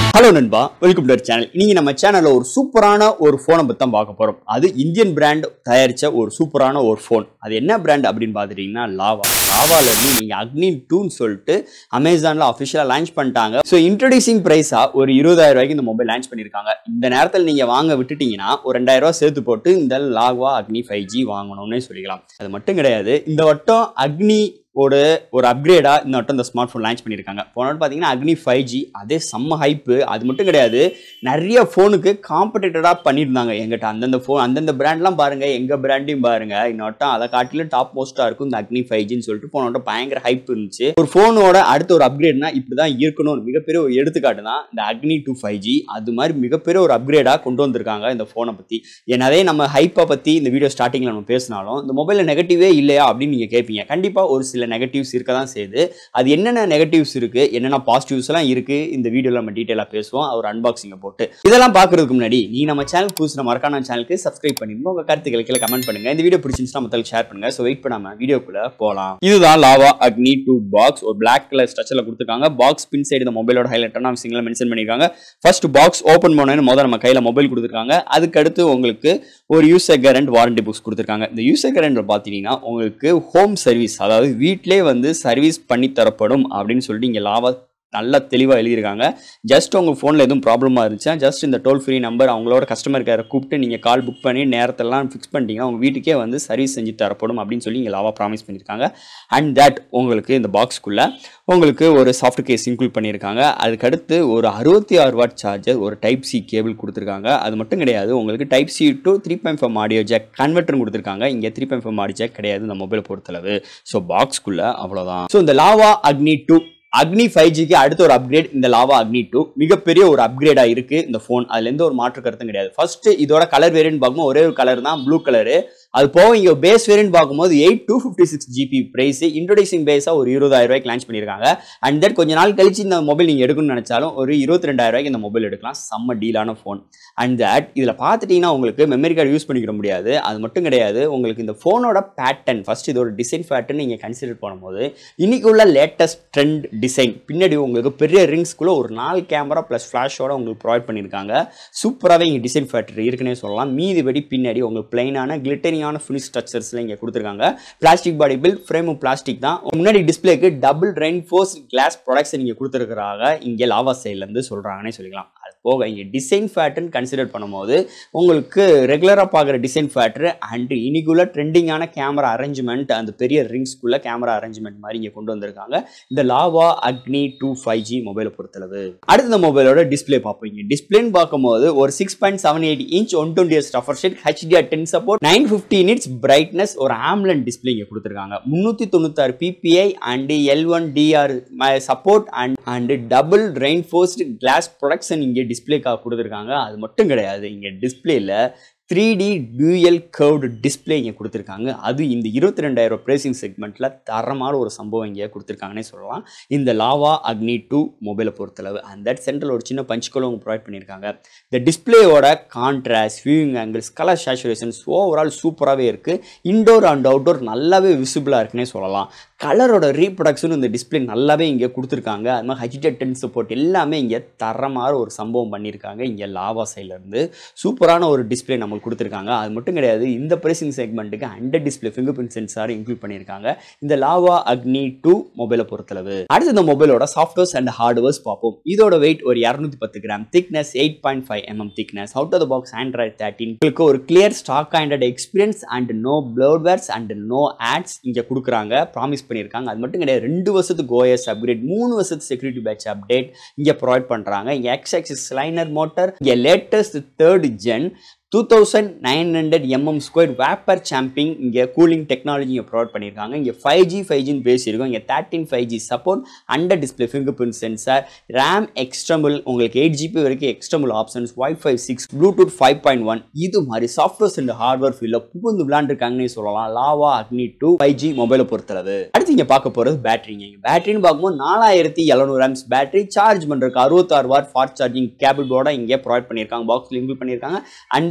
hello நண்பா welcome to channel இன்னைக்கு நம்ம சேனல்ல ஒரு சூப்பரான ஒரு ஃபோனை பத்தி தான் பார்க்க போறோம் அது இந்தியன் பிராண்ட் தயாரிச்ச ஒரு சூப்பரான ஒரு ஃபோன் அது என்ன பிராண்ட் அப்படின்னு பார்த்துட்டீங்கன்னா லாவா லாவால இருந்து நீங்க அக்னி டூன்னு சொல்லிட்டு அமேசான்ல அஃபிஷியலாக லான்ச் பண்ணிட்டாங்க ஸோ இன்ட்ரடியூசிங் பிரைஸா ஒரு இருபதாயிரம் ரூபாய்க்கு இந்த மொபைல் லான்ச் பண்ணியிருக்காங்க இந்த நேரத்தில் நீங்க வாங்க விட்டுட்டீங்கன்னா ஒரு ரெண்டாயிரம் ரூபாய் சேர்த்து போட்டு இந்த லாவா அக்னி ஃபைவ் ஜி வாங்கணும்னே சொல்லிக்கலாம் அது மட்டும் கிடையாது இந்த வட்டம் அக்னி ஒரு ஒரு அப்கிரேடா இந்த வட்டம் இந்த ஸ்மார்ட் ஃபோன் லான்ச் பண்ணியிருக்காங்க போன வாட்டி பார்த்தீங்கன்னா அக்னி ஃபைவ் ஜி அதே செம்ம ஹைப்பு அது மட்டும் கிடையாது நிறைய ஃபோனுக்கு காம்படிட்டடாக பண்ணியிருந்தாங்க எங்கிட்ட அந்தந்த ஃபோன் அந்தந்த பிராண்ட்லாம் பாருங்க எங்கள் பிராண்டையும் பாருங்க இன்னொட்டம் அதை காட்டிலும் டாப் மோஸ்ட்டாக இருக்கும் இந்த அக்னி ஃபைவ் ஜின்னு சொல்லிட்டு போன வட்டம் பயங்கர ஹைப் இருந்துச்சு ஒரு ஃபோனோட அடுத்த ஒரு அப்கிரேட்னா இப்படி தான் இருக்கணும் ஒரு மிகப்பெரிய ஒரு எடுத்துக்காட்டு தான் இந்த அக்னி டூ ஃபைவ் ஜி அது மாதிரி மிகப்பெரிய ஒரு அப்கிரேடாக கொண்டு வந்திருக்காங்க இந்த ஃபோனை பற்றி என்னதே நம்ம ஹைப்பை பற்றி இந்த வீடியோ ஸ்டார்டிங்கில் நம்ம பேசினாலும் இந்த மொபைலில் நெகட்டிவே இல்லையா அப்படின்னு நீங்கள் கேட்பீங்க கண்டிப்பாக ஒரு சில நெகட்டிவ்ஸ் இருக்க தான் செய்யுது அது என்னென்ன நெகட்டிவ்ஸ் இருக்குது என்னென்ன பாசிட்டிவ்ஸ் எல்லாம் இருக்குது இந்த வீடியோவில் நம்ம டீட்டெயிலாக பேசுவோம் ஒரு அன்பாக்சிங்கை போட்டு இதெல்லாம் பார்க்கறதுக்கு முன்னாடி நீ நம்ம சேனல் புதுசு நம்ம மறக்காம சேனலுக்கு சப்ஸ்கிரைப் பண்ணிருந்தோம் உங்கள் கருத்துக்களை கீழே கமெண்ட் பண்ணுங்க இந்த வீடியோ பிடிச்சிருந்துச்சுன்னா மற்றவங்களுக்கு ஷேர் பண்ணுங்க ஸோ வெயிட் பண்ணாம வீடியோக்குள்ள போகலாம் இதுதான் லாவா அக்னி டூ பாக்ஸ் ஒரு பிளாக் கலர் ஸ்ட்ரக்சரில் கொடுத்துருக்காங்க பாக்ஸ் பின் சைடு இந்த மொபைலோட ஹைலைட்டான சிங்கில் மென்ஷன் பண்ணியிருக்காங்க ஃபர்ஸ்ட் பாக்ஸ் ஓப்பன் பண்ணணும் முதல்ல நம்ம கையில் மொபைல் கொடுத்துருக்காங்க அதுக்கடுத்து உங்களுக்கு ஒரு யூசர் கரண்ட் வாரண்டி புக்ஸ் கொடுத்துருக்காங்க இந்த யூசர் கரண்ட் பார்த்தீங்கன்னா உங்களுக்கு ஹோம் சர்வீஸ் அதாவது வீட்டிலே வந்து சர்வீஸ் பண்ணி தரப்படும் அப்படின்னு சொல்லிட்டு இங்கே லாவா நல்லா தெளிவாக எழுதியிருக்காங்க ஜஸ்ட் உங்கள் ஃபோனில் எதுவும் ப்ராப்ளமாக இருந்துச்சா ஜஸ்ட் இந்த டோல் ஃப்ரீ நம்பர் அவங்களோட கஸ்டமர் கேரை கூப்பிட்டு நீங்கள் கால் புக் பண்ணி நேரத்தெல்லாம் ஃபிக்ஸ் பண்ணிட்டீங்கன்னா உங்கள் வீட்டுக்கே வந்து சர்வீஸ் செஞ்சு தரப்படும் அப்படின்னு சொல்லி இங்கே லாவா ப்ராமிஸ் பண்ணியிருக்காங்க அண்ட் தட் உங்களுக்கு இந்த பாக்ஸ்க்குள்ளே உங்களுக்கு ஒரு சாஃப்ட் கேஸ் இன்க்ளூட் பண்ணியிருக்காங்க அதுக்கடுத்து ஒரு அறுபத்தி ஆறு வாட் சார்ஜர் ஒரு டைப் சி கேபிள் கொடுத்துருக்காங்க அது மட்டும் கிடையாது உங்களுக்கு type C to three point five audio jack converter கொடுத்துருக்காங்க இங்கே three point five audio jack கிடையாது இந்த மொபைலை பொறுத்தளவு ஸோ பாக்ஸ்க்குள்ளே அவ்வளோதான் ஸோ இந்த லாவா அக்னி டூ அக்னி ஃபைவ் ஜிக்கு அடுத்த ஒரு அப்கிரேட் இந்த லாவா அக்னி டூ மிகப்பெரிய ஒரு அப்கிரேடாக இருக்குது இந்த ஃபோன் அதுல எந்த ஒரு மாற்று கருத்தும் கிடையாது ஃபர்ஸ்ட் இதோட கலர் வேரியன்ட் பார்க்கும்போது ஒரே ஒரு கலர் தான் ப்ளூ கலரு அது போக இங்கே பேஸ் வேரியன்ட் பார்க்கும்போது eight two fifty six GB price introducing பேஸாக ஒரு இருபதாயிரம் ரூபாய்க்கு லான்ச் பண்ணியிருக்காங்க அண்ட் தென் கொஞ்ச நாள் கழிச்சு இந்த மொபைல் நீங்கள் எடுக்கணும்னு நினச்சாலும் ஒரு இருபத்தி ரெண்டாயிரம் ரூபாய்க்கு இந்த மொபைல் எடுக்கலாம் செம்ம டீலான ஃபோன் அண்ட் தட் இதில் பார்த்துட்டிங்கன்னா உங்களுக்கு மெமரி கார்டு யூஸ் பண்ணிக்கிற முடியாது அது மட்டும் கிடையாது உங்களுக்கு இந்த ஃபோனோட பேட்டர்ன் ஃபர்ஸ்ட் இதோட டிசைன் பேட்டர்ன் நீங்கள் கன்சிடர் பண்ணும்போது இன்னைக்கு உள்ள லேட்டஸ்ட் ட்ரெண்ட் டிசைன் பின்னாடி உங்களுக்கு பெரிய ரிங்ஸ்க்குள்ளே ஒரு நாலு கேமரா ப்ளஸ் ஃப்ளாஷோட உங்களுக்கு ப்ரொவைட் பண்ணியிருக்காங்க சூப்பராகவே இங்கே டிசைன் ஃபேக்டர் இருக்குன்னே சொல்லலாம் மீதிபடி பின்னாடி உங்களுக்கு பிளைனான கிளிட்டரிங்கான ஃபினிஷ் ஸ்ட்ரக்சர்ஸில் இங்கே கொடுத்துருக்காங்க பிளாஸ்டிக் பாடி பில் ஃப்ரேமும் பிளாஸ்டிக் தான் முன்னாடி டிஸ்பிளேக்கு டபுள் ரெயின்ஃபோர்ஸ் கிளாஸ் ப்ராடக்ட்ஸ் நீங்கள் கொடுத்துருக்குறாங்க இங்கே லாவா சைட்லேருந்து சொல்கிறாங்கன்னே சொல்லிக்கலாம் அது போக இங்கே டிசைன் ஃபேட்டர்ன் கன்சிடர் பண்ணும்போது உங்களுக்கு ரெகுலராக பார்க்குற டிசைன் ஃபேட்டர் அண்ட் இன்னைக்குள்ள ட்ரெண்டிங்கான கேமரா அரேஞ்ச்மெண்ட் அந்த பெரிய ரிங்ஸ்க்குள்ள கேமரா அரேஞ்ச்மெண்ட் மாதிரி இங்கே கொண்டு வந்திருக்காங்க இந்த Lava Agni two five G மொபைலை பொறுத்தளவு அடுத்த இந்த மொபைலோட டிஸ்பிளே பார்ப்பீங்க டிஸ்பிளேன்னு பார்க்கும்போது ஒரு six point seven eight inch one twenty S refresh rate HDR ten support nine fifty nits brightness ஒரு ஆம்லன் டிஸ்பிளே இங்கே கொடுத்துருக்காங்க முந்நூற்றி தொண்ணூத்தாறு PPI and L one DR support and and double reinforced glass protection இங்கே டிஸ்பிளேக்காக கொடுத்துருக்காங்க அது மட்டும் கிடையாது இங்கே டிஸ்பிளேல three D dual curved display இங்கே கொடுத்துருக்காங்க அது இந்த இருபத்தி ரெண்டாயிரம் ப்ரைசிங் செக்மெண்ட்டில் தரமான ஒரு சம்பவம் இங்கே கொடுத்துருக்காங்கன்னே சொல்லலாம் இந்த லாவா அக்னி டூ மொபைலை பொறுத்தளவு அந்த தட் சென்டரில் ஒரு சின்ன பஞ்சுக்கோலும் அவங்க ப்ரொவைட் பண்ணியிருக்காங்க இந்த டிஸ்பிளேயோட contrast viewing angles colour saturations overall சூப்பராகவே இருக்குது இன்டோர் அண்ட் அவுட்டோர் நல்லாவே விசிபிளாக இருக்குன்னே சொல்லலாம் கலரோட ரீப்ரொடக்ஷன் இந்த டிஸ்பிளே நல்லாவே இங்கே கொடுத்துருக்காங்க அது மாதிரி ஹெச்டி டென் சப்போர்ட் எல்லாமே இங்கே தரமான ஒரு சம்பவம் பண்ணியிருக்காங்க இங்கே லாவா சைட்லேருந்து சூப்பரான ஒரு டிஸ்பிளே நம்மளுக்கு கொடுத்துருக்காங்க அது மட்டும் கிடையாது இந்த ப்ரைசிங் செக்மெண்ட்டுக்கு under display fingerprint sensor include பண்ணியிருக்காங்க இந்த லாவா அக்னி டூ மொபைலை பொறுத்தளவு அடுத்து இந்த மொபைலோட சாஃப்ட்வேர்ஸ் அண்ட் ஹார்ட்வேர்ஸ் பார்ப்போம் இதோட வெயிட் ஒரு இரநூத்தி பத்து gram thickness eight point five MM thickness out of the box Android thirteen உங்களுக்கு ஒரு clear stock Android experience and no bloatwares and no ads இங்கே கொடுக்குறாங்க ப்ராமிஸ் பண்ணியிருக்காங்க அது மட்டும் கிடையாது ரெண்டு வருஷத்துக்கு ஓஎஸ் அப்கிரேட் மூணு வருஷத்துக்கு செக்யூரிட்டி பேட்ச் அப்டேட் இங்கே ப்ரொவைட் பண்ணுறாங்க இங்கே எக்ஸ் எக்ஸஸ் லைனர் மோட்டர் இங்கே latest third gen two thousand nine hundred MM square vapour chamber இங்கே கூலிங் டெக்னாலஜி இங்கே ப்ரொவைட் பண்ணியிருக்காங்க இங்கே ஃபைவ் ஜி ஃபைவ் ஜின்னு பேசியிருக்கோம் இங்கே thirteen five G support under display fingerprint sensor RAM external உங்களுக்கு eight GB வரைக்கும் external options WiFi six Bluetooth five point one இது மாதிரி சாஃப்ட்வேர்ஸ் அண்ட் ஹார்ட்வேர் ஃபீல்டில் புகுந்து விளாண்டுருக்காங்கன்னு சொல்லலாம் lava Agni two five G மொபைலை பொறுத்தளவு அடுத்து இங்கே பார்க்க போகிறது பேட்டரிங்க இங்கே பேட்டரின்னு பார்க்கும்போது நாலாயிரத்தி எழுநூறு ஆம்ஸ் பேட்டரி சார்ஜ் பண்ணுறதுக்கு அறுபத்தாறு வாட் ஃபாஸ்ட் சார்ஜிங் கேபிள் போர்டை இங்கே ப்ரொவைட் பண்ணியிருக்காங்க பாக்ஸில் இன்க்ளூட் பண்ணியிருக்காங்க அண்ட்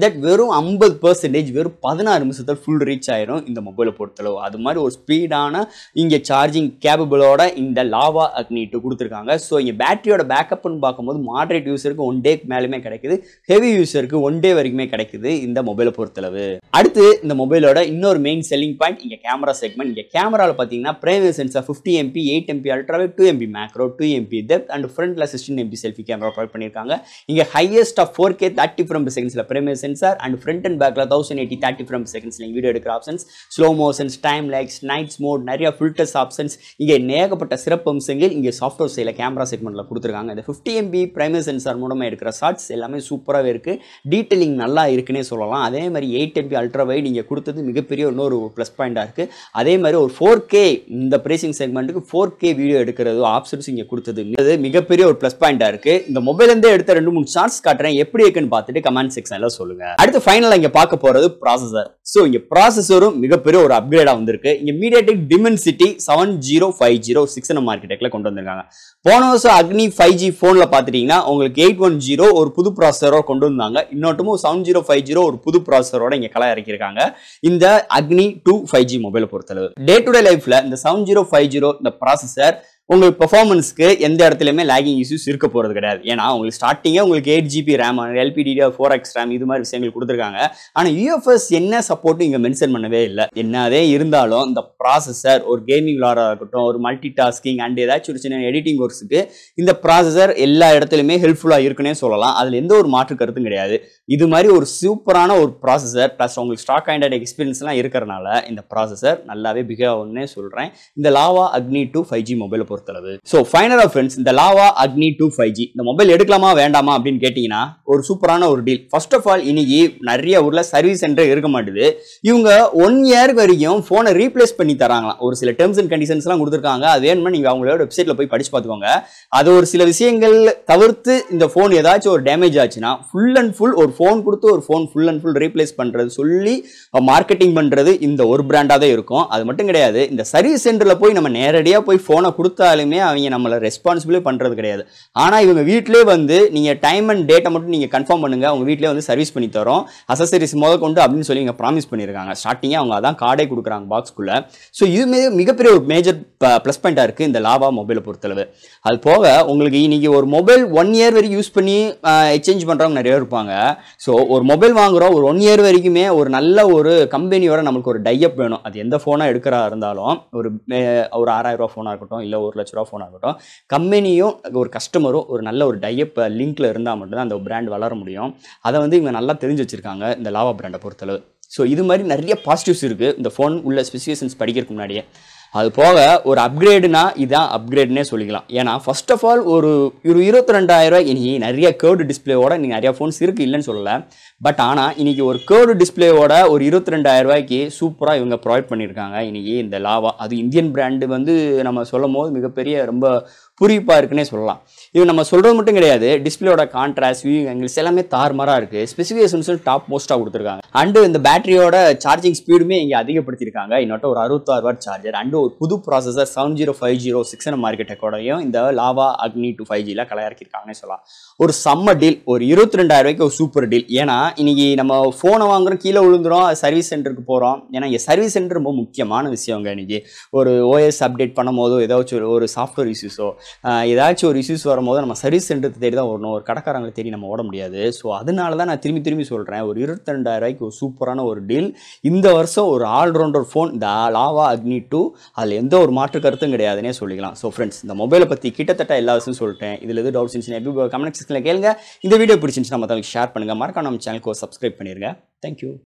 தட் வெறும் ஐம்பது பர்சன்டேஜ் வெறும் பதினாறு நிமிஷத்தில் ஃபுல் ரீச் ஆயிரும் இந்த மொபைலை பொறுத்தளவு அது மாதிரி ஒரு ஸ்பீடான இங்கே சார்ஜிங் கேபபிளோட இந்த லாவா அக்னி டூ கொடுத்துருக்காங்க ஸோ இங்கே பேட்டரியோட பேக்கப்னு பார்க்கும்போது மாடரேட் யூஸருக்கு ஒன் டேக்கு மேலுமே கிடைக்குது ஹெவி யூஸருக்கு ஒன் டே வரைக்குமே கிடைக்குது இந்த மொபைலை பொறுத்தளவு அடுத்து இந்த மொபைலோட இன்னொரு மெயின் செல்லிங் பாயிண்ட் இங்கே கேமரா செக்மெண்ட் இங்கே கேமராவில் பார்த்தீங்கன்னா primary sensor fifty MP eight MP அல்ட்ராவே two MP macro two MP depth and ஃப்ரண்ட்ல sixteen MP selfie camera provide பண்ணியிருக்காங்க இங்கே highest of four K thirty from செகண்ட்ஸில் primary sensor and front and பேக்கில் thousand eighty thirty from செகண்ட்ஸில் video எடுக்கிற options slow motions time lapse nights mode நிறைய filters options இங்கே ஏகப்பட்ட சிறப்பு அம்சங்கள் இங்கே சாஃப்ட்வேர் சைடில் கேமரா செக்மெண்ட்டில் கொடுத்துருக்காங்க இந்த ஃபிஃப்டி எம்பி பிரைமரி சென்சார் மூலமாக எடுக்கிற ஷார்ட்ஸ் எல்லாமே சூப்பராகவே இருக்குது டீட்டெயிலிங் நல்லா இருக்குன்னே சொல்லலாம் அதே மாதிரி எயிட் எம்பி அல்ட்ரா வைட் இங்கே கொடுத்தது மிகப்பெரிய இன்னொரு ப்ளஸ் பாயிண்டாக இருக்குது அதே மாதிரி ஒரு ஃபோர் கே இந்த ப்ரைசிங் செக்மெண்ட்டுக்கு ஃபோர் கே வீடியோ எடுக்கிறது ஆப்ஷன்ஸ் இங்கே கொடுத்தது இது மிகப்பெரிய ஒரு ப்ளஸ் பாயிண்டாக இருக்குது இந்த மொபைல்லேருந்தே எடுத்த ரெண்டு மூணு ஷார்ட்ஸ் காட்டுறேன் எப்படி இருக்குன்னு பார்த்துட்டு கமெண்ட் செக்ஷனில் சொல்லுங்கள் அடுத்து ஃபைனலாக இங்கே பார்க்க போகிறது ப்ராசஸர் ஸோ இங்கே ப்ராசஸரும் மிகப்பெரிய ஒரு அப்கிரேடாக வந்திருக்கு இங்கே MediaTek Dimensity seven zero five zero six நம்ம மார்க்கெட்டில் கொண்டு வந்திருக்காங்க போன வருஷம் அக்னி ஃபைவ் ஜி ஃபோனில் பார்த்துட்டிங்கன்னா உங்களுக்கு எயிட் ஒன் ஜீரோ ஒரு புது ப்ராசஸரோட கொண்டு வந்தாங்க இன்னொட்டுமும் செவன் ஜீரோ ஃபைவ் ஜீரோ ஒரு புது ப்ராசஸரோட இங்கே கலை இறக்கியிருக்காங்க இந்த அக்னி டூ ஃபைவ் ஜி மொபைலை பொறுத்தளவு டே டு டே லைஃப்பில் இந்த செவன் ஜீரோ ஃபைவ் ஜீரோ இந்த ப்ராசஸர் உங்களுக்கு பெர்ஃபார்மன்ஸ்க்கு எந்த இடத்துலையுமே லேகிங் இஷ்யூஸ் இருக்க போகிறது கிடையாது ஏன்னா உங்களுக்கு ஸ்டார்டிங்கே உங்களுக்கு eight GB RAM LPDDR four X RAM இது மாதிரி விஷயங்கள் கொடுத்துருக்காங்க ஆனால் யூஎஃப்எஸ் என்ன சப்போர்ட்டும் இங்கே மென்ஷன் பண்ணவே இல்லை என்னதே இருந்தாலும் இந்த ப்ராசஸர் ஒரு கேமிங் விளாடாக இருக்கட்டும் ஒரு மல்டி டாஸ்கிங் அண்ட் ஏதாச்சும் ஒரு சின்ன எடிட்டிங் ஒர்க்ஸுக்கு இந்த ப்ராசஸர் எல்லா இடத்துலையுமே ஹெல்ப்ஃபுல்லாக இருக்குன்னே சொல்லலாம் அதில் எந்த ஒரு மாற்று கருத்தும் கிடையாது இது மாதிரி ஒரு சூப்பரான ஒரு ப்ராசஸர் ப்ளஸ் உங்களுக்கு ஸ்டாக் ஆண்ட்ராய்டு எக்ஸ்பீரியன்ஸ்லாம் இருக்கிறனால இந்த ப்ராசஸர் நல்லாவே பிஹேவ் ஆகும்னே சொல்கிறேன் இந்த Lava Agni two five G மொபைலை பொறுத்தளவு ஸோ ஃபைனலாக ஃப்ரெண்ட்ஸ் இந்த Lava Agni two five G இந்த மொபைல் எடுக்கலாமா வேண்டாமா அப்படின்னு கேட்டிங்கன்னா ஒரு சூப்பரான ஒரு டீல் ஃபர்ஸ்ட் ஆஃப் ஆல் இன்னைக்கு நிறைய ஊரில் சர்வீஸ் சென்டர் இருக்க மாட்டுது இவங்க ஒன் இயர் வரைக்கும் ஃபோனை ரீப்ளேஸ் பண்ணி தராங்களாம் ஒரு சில டேர்ம்ஸ் அண்ட் கண்டிஷன்ஸ்லாம் கொடுத்துருக்காங்க அது வேணுமா நீங்கள் அவங்களோட வெப்சைட்டில் போய் படிச்சு பார்த்துக்கோங்க அது ஒரு சில விஷயங்கள் தவிர்த்து இந்த ஃபோன் ஏதாச்சும் ஒரு டேமேஜ் ஆச்சுன்னா ஃபுல் அண்ட் ஃபுல் ஒரு ஃபோன் கொடுத்து ஒரு phone full and full replace பண்ணுறது சொல்லி மார்க்கெட்டிங் பண்ணுறது இந்த ஒரு பிராண்டாக தான் இருக்கும் அது மட்டும் கிடையாது இந்த சர்வீஸ் சென்டரில் போய் நம்ம நேரடியாக போய் ஃபோனை கொடுத்தாலுமே அவங்க நம்மளை ரெஸ்பான்சிபிளே பண்ணுறது கிடையாது ஆனால் இவங்க வீட்டிலே வந்து நீங்கள் டைம் அண்ட் டேட்டை மட்டும் நீங்கள் கன்ஃபார்ம் பண்ணுங்கள் அவங்க வீட்டிலே வந்து சர்வீஸ் பண்ணி தரோம் அசசரிஸ் முதல் கொண்டு அப்படின்னு சொல்லி இங்கே ப்ராமிஸ் பண்ணியிருக்காங்க ஸ்டார்டிங்கே அவங்க அதான் கார்டே கொடுக்குறாங்க பாக்ஸ்க்குள்ளே ஸோ இது மிக மிகப்பெரிய ஒரு மேஜர் ப்ளஸ் பாயிண்ட்டாக இருக்குது இந்த லாவா மொபைலை பொறுத்தளவு அது போக உங்களுக்கு இன்னைக்கு ஒரு மொபைல் ஒன் இயர் வரைக்கும் யூஸ் பண்ணி எக்ஸ்சேஞ்ச் பண்ணுறவங்க நிறைய இருப்பாங்க ஸோ ஒரு மொபைல் வாங்குறோம் ஒரு ஒன் இயர் வரைக்குமே ஒரு நல்ல ஒரு கம்பெனியோட நமக்கு ஒரு டைஅப் வேணும் அது எந்த ஃபோனாக எடுக்கிறா இருந்தாலும் ஒரு அஹ், ஒரு ஆறாயிரம் ரூபா ஃபோனாக இருக்கட்டும் இல்லை ஒரு லட்ச ரூபா ஃபோனாக இருக்கட்டும் கம்பெனியும் ஒரு கஸ்டமரும் ஒரு நல்ல ஒரு டைஅப் லிங்க்ல இருந்தால் மட்டும்தான் அந்த பிராண்ட் வளர முடியும் அதை வந்து இவங்க நல்லா தெரிஞ்சு வச்சிருக்காங்க இந்த லாவா பிராண்டை பொறுத்தளவு ஸோ இது மாதிரி நிறைய பாசிட்டிவ்ஸ் இருக்குது இந்த ஃபோன் உள்ள ஸ்பெசிஃபிகேஷன்ஸ் படிக்கிறதுக்கு முன்னாடியே அது போக ஒரு அப்கிரேடுனா இதான் அப்கிரேட்னே சொல்லிக்கலாம் ஏன்னா ஃபர்ஸ்ட் ஆஃப் ஆல் ஒரு ஒரு இருபத்தி ரெண்டாயிரம் ரூபாய் இன்னைக்கு நிறைய கேர்டு டிஸ்பிளேவோட நீங்கள் நிறைய ஃபோன்ஸ் இருக்குது இல்லைன்னு சொல்லலை பட் ஆனால் இன்னைக்கு ஒரு கேர்டு டிஸ்பிளேவோட ஒரு இருபத்தி ரெண்டாயிரம் ரூபாய்க்கு சூப்பராக இவங்க ப்ரொவைட் பண்ணியிருக்காங்க இன்னைக்கு இந்த லாவா அது இந்தியன் பிராண்டு வந்து நம்ம சொல்லும் போது மிகப்பெரிய ரொம்ப புரிப்பாக இருக்குன்னே சொல்லலாம் இது நம்ம சொல்கிறது மட்டும் கிடையாது டிஸ்பிளேயோட கான்ட்ராஸ்ட் வியூ ஆங்கிள்ஸ் எல்லாமே தாறுமாறாக இருக்குது ஸ்பெசிஃபிகேஷன்ஸும் டாப் மோஸ்ட்டாக கொடுத்துருக்காங்க அண்டு இந்த பேட்டரியோட சார்ஜிங் ஸ்பீடுமே இங்கே அதிகப்படுத்தியிருக்காங்க இன்னொட்டு ஒரு அறுபத்தாறு வாட் சார்ஜர் அண்டு ஒரு புது processor seven zero five zero six என் மார்க்கெட்டோடையும் இந்த லாவா அக்னி டூ ஃபைவ் ஜியில் கலையாக்கியிருக்காங்கன்னு சொல்லலாம் ஒரு செம்ம டீல் ஒரு இருபத்தி ரெண்டாயிரம் ரூபாய்க்கு ஒரு சூப்பர் டீல் ஏன்னா இன்னைக்கு நம்ம ஃபோனை வாங்குறோம் கீழே விழுந்துரும் சர்வீஸ் சென்டருக்கு போகிறோம் ஏன்னா இங்கே சர்வீஸ் சென்டர் ரொம்ப முக்கியமான விஷயங்க இன்னைக்கு ஒரு ஓஎஸ் அப்டேட் பண்ணும் போதோ ஏதாச்சும் ஒரு- ஒரு சாஃப்ட்வேர் இஷ்யூஸோ ஏதாச்சும் ஒரு இஷ்யூஸ் வரும்போது நம்ம சர்வீஸ் சென்டருக்கு தேடி தான் வரணும் ஒரு கடைக்காரங்களை தேடி நம்ம ஓட முடியாது ஸோ அதனால தான் நான் திரும்பி திரும்பி சொல்கிறேன் ஒரு இருபத்தி ரெண்டாயிரம் ரூபாய்க்கு ஒரு சூப்பரான ஒரு டீல் இந்த வருஷம் ஒரு ஆல்ரவுண்டர் ஃபோன் இந்த லாவா அக்னி டூ அதில் எந்த ஒரு மாற்று கருத்தும் கிடையாதுன்னே சொல்லிக்கலாம் ஸோ ஃப்ரெண்ட்ஸ் இந்த மொபைலை பற்றி கிட்டத்தட்ட எல்லா விஷயம் சொல்லிட்டேன் இதில் எது டவுட்ஸ் இருந்துச்சுன்னா எப்படி கமெண்ட் செக்ஷனில் கேளுங்க இந்த வீடியோ பிடிச்சிருந்துச்சுன்னா மற்றவங்களுக்கு ஷேர் பண்ணுங்கள் மறக்காம நம்ம சேனலுக்கு சப்ஸ்கிரைப் பண்ணிடுங்க தேங்க்யூ